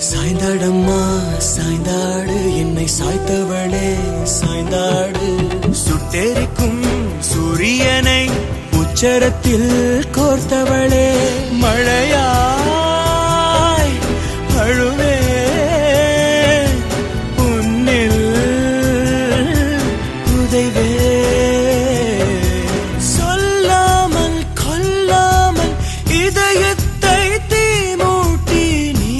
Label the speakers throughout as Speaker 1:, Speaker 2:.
Speaker 1: சாய்ந்தாடம்மா சாய்ந்தாடு என்னை சாய்த்தவளே சாய்ந்தாடு சுட்டெரிக்கும் சூரியனை உச்சரத்தில் கோர்த்தவளே மழையாய் அழுவே உன்னில் உதைவே சொல்லாமல் கொல்லாமல் இதயத்தை தீமூட்டி நீ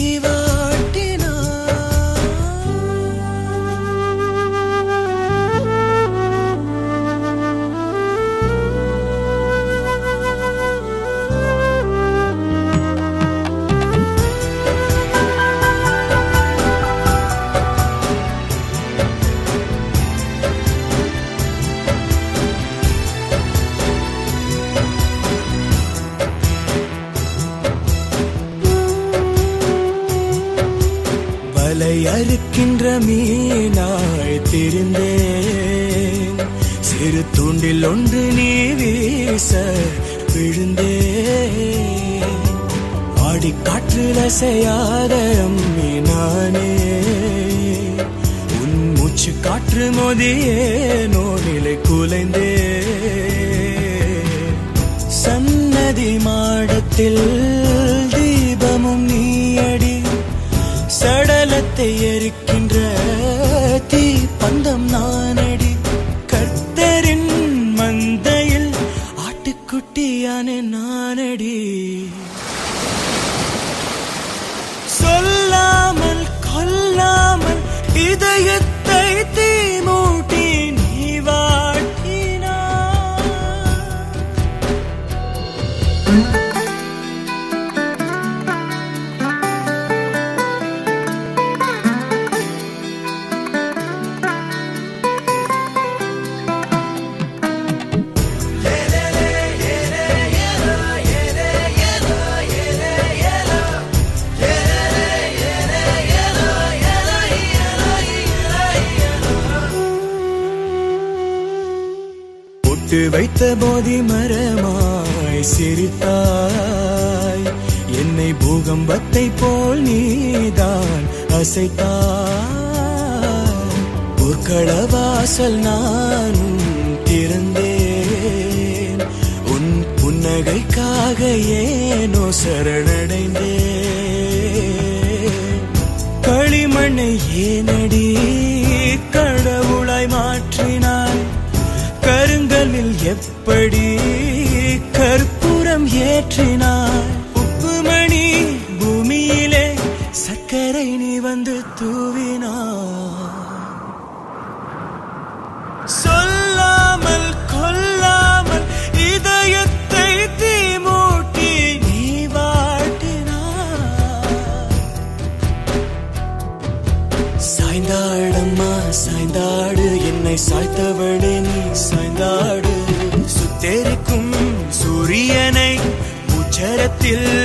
Speaker 1: வலை அறுக்கின்ற மீனாய் திரிந்தேன் சிறு தூண்டில் ஒன்று நீ வீச விழுந்தேன் ஆடி காற்றில் அசையாத அம்மி நானே உன் மூச்சு காற்று மோதியே நோனிலை குலைந்தே சன்னதி மாடத்தில் தீபமும் நீயடி சடலத்தை எரிக்கின்ற தீ பந்தம் நானடி கர்த்தரின் மந்தையில் ஆட்டுக்குட்டியான நானடி சொல்லாமல் கொல்லாமல் இதயத்தை தீமூட்டி நீ வாட்டினாய் பொட்டு வைத்த போதி மரமாய் சிரித்தாய் என்னை பூகம்பத்தை போல் நீதான் அசைத்தாய் பொற்கள வாசல் நானும் திறந்தேன் உன் புன்னகைக்காக ஏனோ சரணடைந்தேன் களிமண்ணை ஏனடி கடவுளாய் மாற்றினாய் கருங்கல்லில் எப்படி கற்பூரம் ஏற்றினாய் உப்புமணி பூமியிலே சர்க்கரை நீ வந்து தூவினாய் சொல்லாமல் கொல்லாமல் இதயத்தை தீமூட்டி நீ வாட்டினாய் சாய்ந்தாடம்மா சாய்ந்தாடு என்னை சாய்த்தவளே நீ சாய்ந்தாடு சுத்தெரிக்கும் சூரியனை உச்சரத்தில்